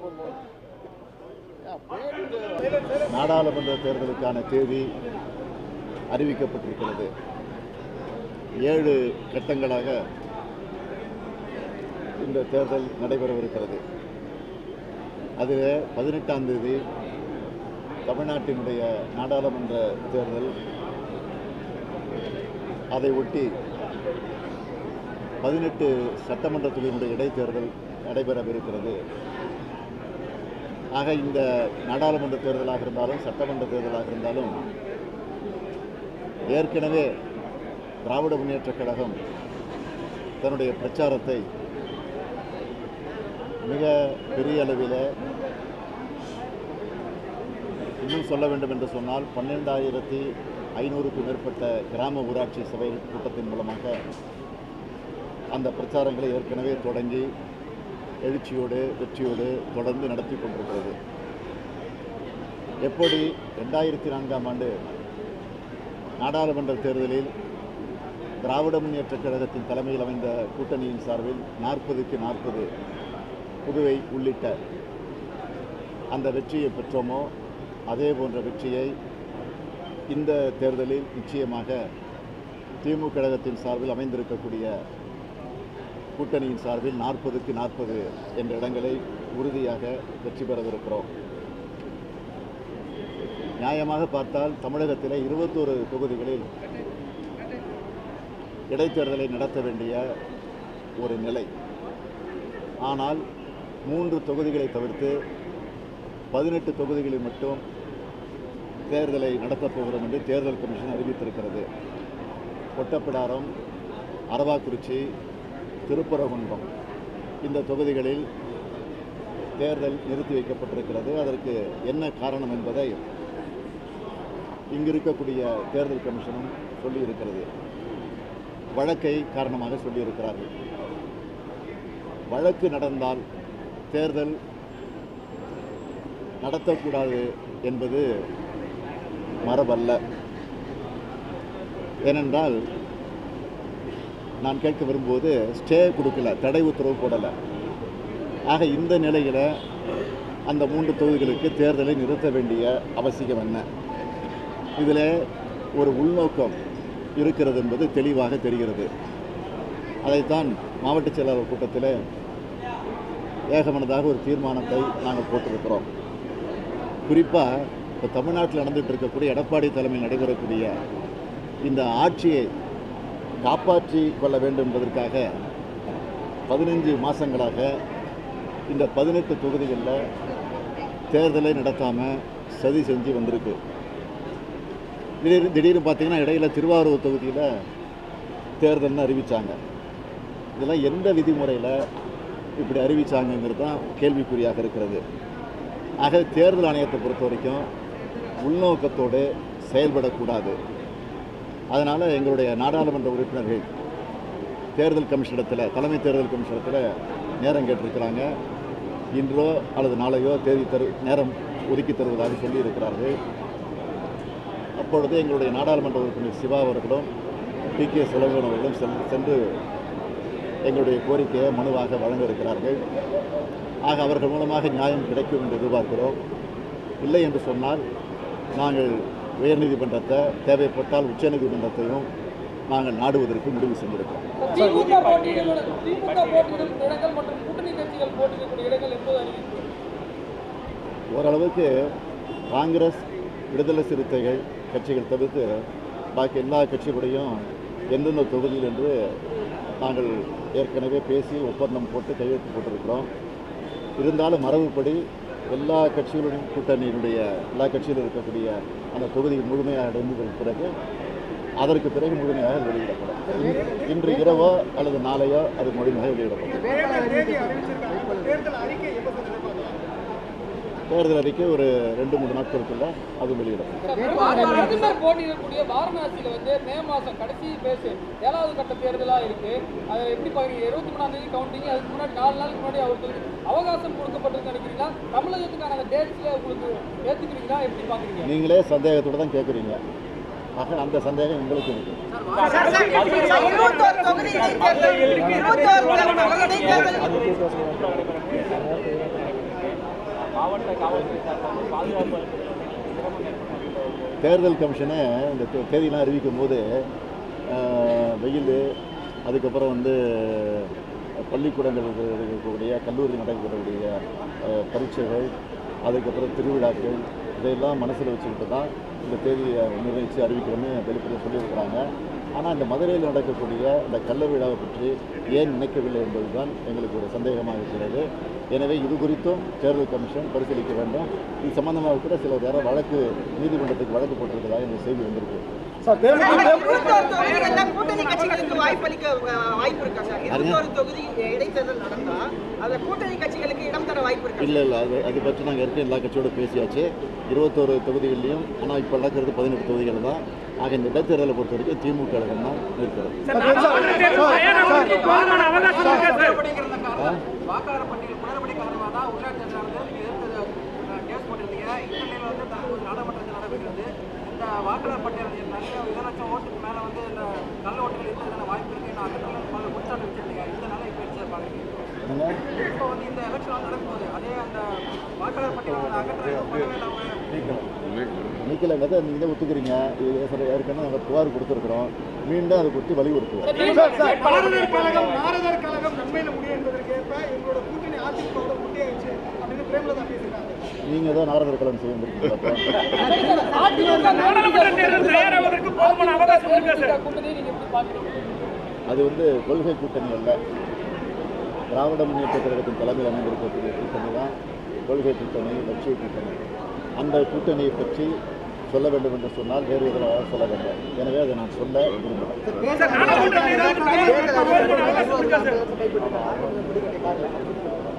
நாடாளுமன்ற தேர்தலுக்கான தேதி அறிவிக்கப்பட்டிருக்கிறது ஏழு கட்டங்களாக இந்த தேர்தல் நடைபெறவிருக்கிறது அதில் பதினெட்டாம் தேதி தமிழ்நாட்டினுடைய நாடாளுமன்ற தேர்தல் அதை ஒட்டி பதினெட்டு சட்டமன்ற தொகுதியினுடைய இடைத்தேர்தல் நடைபெறவிருக்கிறது ஆக இந்த நாடாளுமன்ற தேர்தலாக இருந்தாலும் சட்டமன்ற தேர்தலாக இருந்தாலும் ஏற்கனவே திராவிட முன்னேற்றக் கழகம் தன்னுடைய பிரச்சாரத்தை மிக பெரிய அளவில் இன்னும் சொல்ல வேண்டும் என்று சொன்னால் பன்னெண்டாயிரத்தி ஐநூறுக்கும் மேற்பட்ட கிராம ஊராட்சி சபை கூட்டத்தின் மூலமாக அந்த பிரச்சாரங்களை ஏற்கனவே தொடங்கி எழுச்சியோடு வெற்றியோடு தொடர்ந்து நடத்தி கொண்டிருக்கிறது எப்படி ரெண்டாயிரத்தி நான்காம் ஆண்டு நாடாளுமன்ற தேர்தலில் திராவிட முன்னேற்றக் கழகத்தின் தலைமையில் அமைந்த கூட்டணியின் சார்பில் நாற்பதுக்கு நாற்பது புதுவை உள்ளிட்ட அந்த வெற்றியை பெற்றோமோ அதே போன்ற வெற்றியை இந்த தேர்தலில் நிச்சயமாக திமுக கழகத்தின் சார்பில் அமைந்திருக்கக்கூடிய கூட்டணியின் சார்பில் நாற்பதுக்கு நாற்பது என்ற இடங்களை உறுதியாக வெற்றி பெறவிருக்கிறோம் நியாயமாக பார்த்தால் தமிழகத்தில் இருபத்தோரு தொகுதிகளில் இடைத்தேர்தலை நடத்த வேண்டிய ஒரு நிலை ஆனால் மூன்று தொகுதிகளை தவிர்த்து பதினெட்டு தொகுதிகளில் மட்டும் தேர்தலை நடத்தப் போகிறோம் என்று தேர்தல் கமிஷன் அறிவித்திருக்கிறது ஒட்டப்பிடாரம் அரவாக்குறிச்சி திருப்பரங்குன்றம் இந்த தொகுதிகளில் தேர்தல் நிறுத்தி வைக்கப்பட்டிருக்கிறது அதற்கு என்ன காரணம் என்பதை இங்கு இருக்கக்கூடிய தேர்தல் கமிஷனும் சொல்லியிருக்கிறது வழக்கை காரணமாக சொல்லியிருக்கிறார்கள் வழக்கு நடந்தால் தேர்தல் நடத்தக்கூடாது என்பது மரபல்ல ஏனென்றால் நான் கேட்க விரும்புவது ஸ்டே கொடுக்கல தடை உத்தரவு போடலை ஆக இந்த நிலையில் அந்த மூன்று தொகுதிகளுக்கு தேர்தலை நிறுத்த வேண்டிய அவசியம் என்ன இதில் ஒரு உள்நோக்கம் இருக்கிறது என்பது தெளிவாக தெரிகிறது அதைத்தான் மாவட்ட செயலாளர் கூட்டத்தில் ஏகமனதாக ஒரு தீர்மானத்தை நாங்கள் போட்டிருக்கிறோம் குறிப்பாக இப்போ தமிழ்நாட்டில் நடந்துகிட்டு இருக்கக்கூடிய எடப்பாடி தலைமையில் நடைபெறக்கூடிய இந்த ஆட்சியை காப்பாற்றி கொள்ள வேண்டும் என்பதற்காக பதினஞ்சு மாதங்களாக இந்த பதினெட்டு தொகுதிகளில் தேர்தலை நடத்தாமல் சதி செஞ்சு வந்திருக்கு திடீர்னு திடீர்னு பார்த்தீங்கன்னா இடையில திருவாரூர் தொகுதியில் தேர்தல்னு அறிவித்தாங்க இதெல்லாம் எந்த விதிமுறையில் இப்படி அறிவிச்சாங்கங்கிறது தான் கேள்விக்குறியாக இருக்கிறது ஆக தேர்தல் ஆணையத்தை பொறுத்த வரைக்கும் உள்நோக்கத்தோடு செயல்படக்கூடாது அதனால் எங்களுடைய நாடாளுமன்ற உறுப்பினர்கள் தேர்தல் கமிஷனிடத்தில் தலைமை தேர்தல் கமிஷனிடத்தில் நேரம் கேட்டிருக்கிறாங்க இன்றோ அல்லது நாளையோ தேதி தரு நேரம் ஒதுக்கி தருவதாக சொல்லியிருக்கிறார்கள் அப்பொழுது எங்களுடைய நாடாளுமன்ற உறுப்பினர் சிவா அவர்களும் டி கே சுலகன் அவர்களும் செல் சென்று எங்களுடைய கோரிக்கையை மனுவாக வழங்க இருக்கிறார்கள் ஆக அவர்கள் மூலமாக நியாயம் கிடைக்கும் என்று எதிர்பார்க்கிறோம் இல்லை என்று சொன்னால் நாங்கள் உயர்நீதிமன்றத்தை தேவைப்பட்டால் உச்சநீதிமன்றத்தையும் நாங்கள் நாடுவதற்கு முடிவு செஞ்சிருக்கிறோம் திமுக போட்டியிடும் திமுக போட்டியிடும் இடங்கள் மற்றும் கூட்டணி கட்சிகள் போட்டியிடக்கூடிய இடங்கள் எப்போது அறிவிப்பு ஓரளவுக்கு காங்கிரஸ் விடுதலை சிறுத்தைகள் கட்சிகள் தவிர்த்து பாக்கி எல்லா கட்சிகளுடையும் எந்தெந்த தொகுதியில் என்று நாங்கள் ஏற்கனவே பேசி ஒப்பந்தம் போட்டு கையெழுத்து போட்டிருக்கிறோம் இருந்தாலும் மரபுப்படி எல்லா கட்சிகளுடன் கூட்டணியினுடைய எல்லா கட்சியிலும் இருக்கக்கூடிய அந்த தொகுதி முழுமையாக அடைந்ததற்கு பிறகு அதற்கு பிறகு முழுமையாக அது வெளியிடப்படும் இன்- இன்று இரவோ அல்லது நாளையோ அது முழுமையாக வெளியிடப்படும் தேர்தல் அறிக்கை ஒரு ரெண்டு மூணு நாட்களுக்குள்ள அது வெளியிடப்படும் பிரதமர் போட்டியிடக்கூடிய வாரணாசியில வந்து மே மாசம் கடைசி பேசு ஏழாவது கட்ட தேர்தலா இருக்கு அதை எப்படி பாக்குறீங்க இருபத்தி மூணாம் தேதி கவுண்டிங் அதுக்கு முன்னாடி நாலு நாளுக்கு முன்னாடி அவருக்கு அவகாசம் கொடுக்கப்பட்டிருக்கு நினைக்கிறீங்களா தமிழகத்துக்கான அந்த டேட்ஸ்ல உங்களுக்கு ஏத்துக்கிறீங்களா எப்படி பாக்குறீங்க நீங்களே சந்தேகத்தோட தான் கேட்குறீங்க ஆக அந்த சந்தேகம் உங்களுக்கு இருக்கு இருபத்தோரு தொகுதி இடைத்தேர்தல் இருபத்தோரு தொகுதி இடைத்தேர்தல் காவல்துறை சார்பாக பாதுகாப்பு அளிப்பதில் சிரமம் ஏற்படும் தேர்தல் கமிஷனு இந்த தே- தேதியெல்லாம் அறிவிக்கும் போது ஆஹ், வெயில் அதுக்கப்புறம் வந்து பள்ளிக்கூடங்கள் இருக்கக்கூடிய கல்லூரி நடக்கக்கூடிய ஆஹ், பரீட்சைகள் அதுக்கப்புறம் திருவிழாக்கள் இதையெல்லாம் மனசில் வச்சுக்கிட்டு தான் இந்த தேதியை நிர்ணயித்து அறிவிக்கிறோன்னு வெளிப்படையாக சொல்லியிருக்கிறாங்க ஆனால் இந்த மதுரையில் நடக்கக்கூடிய இந்த கள்ள விழாவை பற்றி ஏன் நினைக்கவில்லை என்பதுதான் எங்களுக்கு ஒரு சந்தேகமாக இருக்கிறது எனவே இது குறித்தும் தேர்தல் கமிஷன் பரிசீலிக்க வேண்டும் இது சம்பந்தமாக கூட சிலர் யாரோ வழக்கு நீதிமன்றத்துக்கு வழக்கு போட்டிருக்கிறதாக எனக்கு செய்தி வந்திருக்கு இருபத்தோரு தொகுதிகள்ல கூட்டணி கட்சிகளுக்கு வாய்ப்பளிக்க அஹ், வாய்ப்பு இருக்கா சார் இருபத்தோரு தொகுதி இடைத்தேர்தல் நடந்தா அந்த கூட்டணி கட்சிகளுக்கு இடம் தர வாய்ப்பு இருக்கா இல்லை இல்லை அது அது பற்றி நாங்கள் ஏற்கனவே எல்லா கட்சியோட பேசியாச்சு இருபத்தோரு தொகுதிகள்லையும் ஆனால் இப்போ நடக்கிறது பதினெட்டு தொகுதிகள் தான் ஆக இந்த இடைத்தேர்தலை பொறுத்த வரைக்கும் திமுக கழகம் தான் இருக்கிறது வாக்காளர் பட்டியல் குளறுபடி காரணமாக தான் உள்ளாட்சி தேர்தலானது நீங்க எதிர்த்து கேஸ் போட்டிருந்தீங்க இந்த நிலையில வந்து தற்போது நாடாளுமன்றத்தில் நடைபெறுகிறது இந்த வாக்காளர் பட்டியல் நிறைய இரு லட்சம் ஓட்டுக்கு மேல வந்து இந்த கள்ள ஓட்டுகள் இருக்கிறதுக்கான வாய்ப்பு இருக்கு நான் அகற்றல பல குற்றச்சாட்டு வச்சிருந்தீங்க இந்த நிலை இப்போ எடுத்து பாக்குறீங்க என்னங்க இப்போ வந்து இந்த எலெக்ஷன் நடக்கும்போது அதே அந்த வாக்காளர் பட்டியல் வந்து அகற்ற பண்ணவே இல்லாமல் நீக்கலைங்கிறத நீங்கள் தான் ஒத்துக்கிறீங்க இது ஏற்கனவே ஏற்கனவே நாங்கள் புகார் கொடுத்துருக்குறோம் மீண்டும் அதை குறித்து வலியுறுத்துவோம் நாரதர் கழகம் நாரதர் கழகம் நன்மையில முடியும் என்பதற்கு ஏற்ப எங்களோட கூட்டணி அதிமுகவோட முட்டியாச்சு அப்படின்னு பிரேமலதா பேசுறாங்க நீங்கள் தான் நாரதர் கலன் செய்ய முடியும் கூட்டணி நீங்க எப்படி பாக்குறீங்க அது வந்து கொள்கை கூட்டணி அல்ல திராவிட முன்னேற்ற கழகத்தின் தலைமையில் அமைந்திருக்கக்கூடிய கூட்டணி தான் கொள்கை கூட்டணி லட்சிய கூட்டணி அந்த கூட்டணியை பற்றி சொல்ல வேண்டும் என்று சொன்னால் வேறு விதமாக சொல்ல வேண்டும் எனவே அதை நான் சொல்ல விரும்புகிறேன்